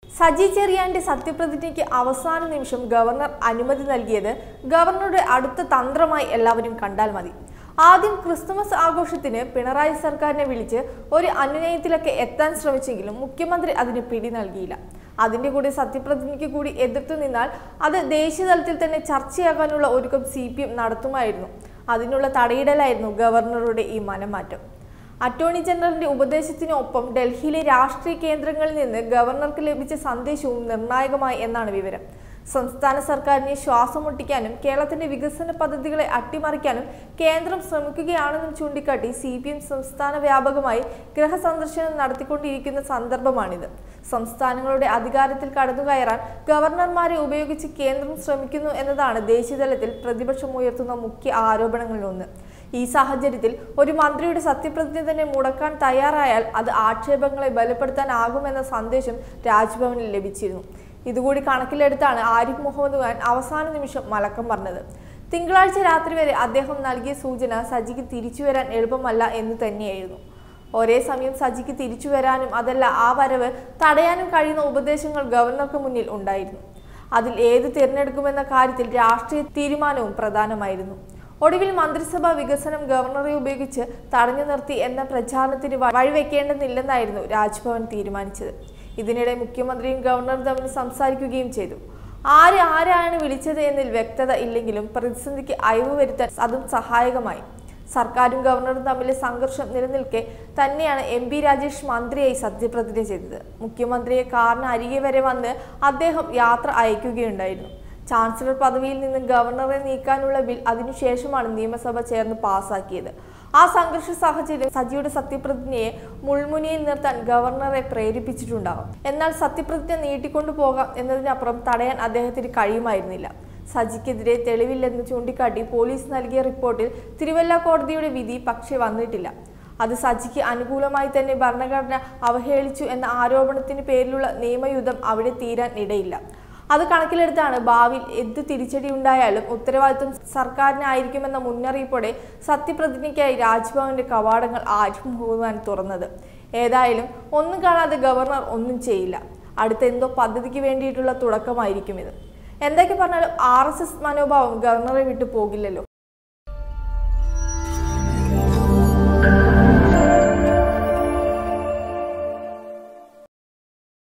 സജി ചെറിയാന്റെ സത്യപ്രതിജ്ഞയ്ക്ക് അവസാന നിമിഷം ഗവർണർ അനുമതി നൽകിയത് ഗവർണറുടെ അടുത്ത തന്ത്രമായി എല്ലാവരും കണ്ടാൽ മതി ആദ്യം ക്രിസ്തുമസ് ആഘോഷത്തിന് പിണറായി സർക്കാരിനെ വിളിച്ച് ഒരു അനുനയത്തിലൊക്കെ എത്താൻ ശ്രമിച്ചെങ്കിലും മുഖ്യമന്ത്രി അതിന് പിടി നൽകിയില്ല അതിന്റെ കൂടെ സത്യപ്രതിജ്ഞയ്ക്ക് കൂടി എതിർത്തു നിന്നാൽ അത് ദേശീയതലത്തിൽ തന്നെ ചർച്ചയാകാനുള്ള ഒരുക്കം സി പി എം നടത്തുമായിരുന്നു അതിനുള്ള തടയിടലായിരുന്നു ഗവർണറുടെ ഈ മനംമാറ്റം അറ്റോർണി ജനറലിന്റെ ഉപദേശത്തിനൊപ്പം ഡൽഹിയിലെ രാഷ്ട്രീയ കേന്ദ്രങ്ങളിൽ നിന്ന് ഗവർണർക്ക് ലഭിച്ച സന്ദേശവും നിർണായകമായി എന്നാണ് വിവരം സംസ്ഥാന സർക്കാരിനെ ശ്വാസം മുട്ടിക്കാനും കേരളത്തിന്റെ വികസന പദ്ധതികളെ അട്ടിമറിക്കാനും കേന്ദ്രം ശ്രമിക്കുകയാണെന്നും ചൂണ്ടിക്കാട്ടി സി പി എം സംസ്ഥാന വ്യാപകമായി ഗൃഹസന്ദർശനം നടത്തിക്കൊണ്ടിരിക്കുന്ന സന്ദർഭമാണിത് സംസ്ഥാനങ്ങളുടെ അധികാരത്തിൽ കടന്നുകയറാൻ ഗവർണർമാരെ ഉപയോഗിച്ച് കേന്ദ്രം ശ്രമിക്കുന്നു എന്നതാണ് ദേശീയതലത്തിൽ പ്രതിപക്ഷം ഉയർത്തുന്ന മുഖ്യ ആരോപണങ്ങളിലൊന്ന് ഈ സാഹചര്യത്തിൽ ഒരു മന്ത്രിയുടെ സത്യപ്രതിജ്ഞ തന്നെ മുടക്കാൻ തയ്യാറായാൽ അത് ആക്ഷേപങ്ങളെ ബലപ്പെടുത്താനാകുമെന്ന സന്ദേശം രാജ്ഭവനിൽ ലഭിച്ചിരുന്നു ഇതുകൂടി കണക്കിലെടുത്താണ് ആരിഫ് മുഹമ്മദ് ഖാൻ അവസാന നിമിഷം മലക്കം പറഞ്ഞത് തിങ്കളാഴ്ച രാത്രി വരെ അദ്ദേഹം നൽകിയ സൂചന സജിക്ക് തിരിച്ചു വരാൻ എളുപ്പമല്ല എന്ന് തന്നെയായിരുന്നു ഒരേ സമയം സജിക്ക് തിരിച്ചു വരാനും അതല്ല ആ വരവ് തടയാനും കഴിയുന്ന ഉപദേശങ്ങൾ ഗവർണർക്ക് മുന്നിൽ ഉണ്ടായിരുന്നു അതിൽ ഏത് തിരഞ്ഞെടുക്കുമെന്ന കാര്യത്തിൽ രാഷ്ട്രീയ തീരുമാനവും പ്രധാനമായിരുന്നു ഒടുവിൽ മന്ത്രിസഭാ വികസനം ഗവർണറെ ഉപയോഗിച്ച് തടഞ്ഞു നിർത്തി എന്ന പ്രചാരണത്തിന് വ- വഴിവെക്കേണ്ടതില്ലെന്നായിരുന്നു രാജ്ഭവൻ തീരുമാനിച്ചത് ഇതിനിടെ മുഖ്യമന്ത്രിയും ഗവർണറും തമ്മിൽ സംസാരിക്കുകയും ചെയ്തു ആര് ആരാണ് വിളിച്ചത് എന്നതിൽ വ്യക്തത ഇല്ലെങ്കിലും പ്രതിസന്ധിക്ക് അയവ് വരുത്താൻ അതും സഹായകമായി സർക്കാരും ഗവർണറും തമ്മിലെ സംഘർഷം നിലനിൽക്കെ തന്നെയാണ് എം പി രാജേഷ് മന്ത്രിയായി സത്യപ്രതിജ്ഞ ചെയ്തത് മുഖ്യമന്ത്രിയെ കാറിന് അരികെ വരെ വന്ന് അദ്ദേഹം യാത്ര അയക്കുകയുണ്ടായിരുന്നു ചാൻസലർ പദവിയിൽ നിന്ന് ഗവർണറെ നീക്കാനുള്ള ബിൽ അതിനുശേഷമാണ് നിയമസഭ ചേർന്ന് പാസാക്കിയത് ആ സംഘർഷ സാഹചര്യം സജിയുടെ സത്യപ്രതിജ്ഞയെ മുൾമുനിയിൽ നിർത്താൻ ഗവർണറെ പ്രേരിപ്പിച്ചിട്ടുണ്ടാകും എന്നാൽ സത്യപ്രതിജ്ഞ നീട്ടിക്കൊണ്ടു പോകാം എന്നതിനപ്പുറം തടയാൻ അദ്ദേഹത്തിന് കഴിയുമായിരുന്നില്ല സജിക്കെതിരെ തെളിവില്ലെന്ന് ചൂണ്ടിക്കാട്ടി പോലീസ് നൽകിയ റിപ്പോർട്ടിൽ തിരുവല്ല കോടതിയുടെ വിധി പക്ഷേ വന്നിട്ടില്ല അത് സജിക്ക് അനുകൂലമായി തന്നെ ഭരണഘടന അവഹേളിച്ചു എന്ന ആരോപണത്തിന് പേരിലുള്ള നിയമയുദ്ധം അവിടെ തീരാൻ ഇടയില്ല അത് കണക്കിലെടുത്താണ് ഭാവിയിൽ എന്ത് തിരിച്ചടി ഉണ്ടായാലും ഉത്തരവാദിത്വം സർക്കാരിനായിരിക്കുമെന്ന മുന്നറിയിപ്പോടെ സത്യപ്രതിജ്ഞയ്ക്കായി രാജ്ഭവന്റെ കവാടങ്ങൾ ആരിഫ് മുഹമ്മദ് ഖാൻ തുറന്നത് ഏതായാലും ഒന്നും കാണാതെ ഗവർണർ ഒന്നും ചെയ്യില്ല അടുത്ത എന്തോ പദ്ധതിക്ക് വേണ്ടിയിട്ടുള്ള തുടക്കമായിരിക്കും ഇത് എന്തൊക്കെ പറഞ്ഞാലും ആർ എസ് എസ് മനോഭാവം ഗവർണറെ വിട്ടു പോകില്ലല്ലോ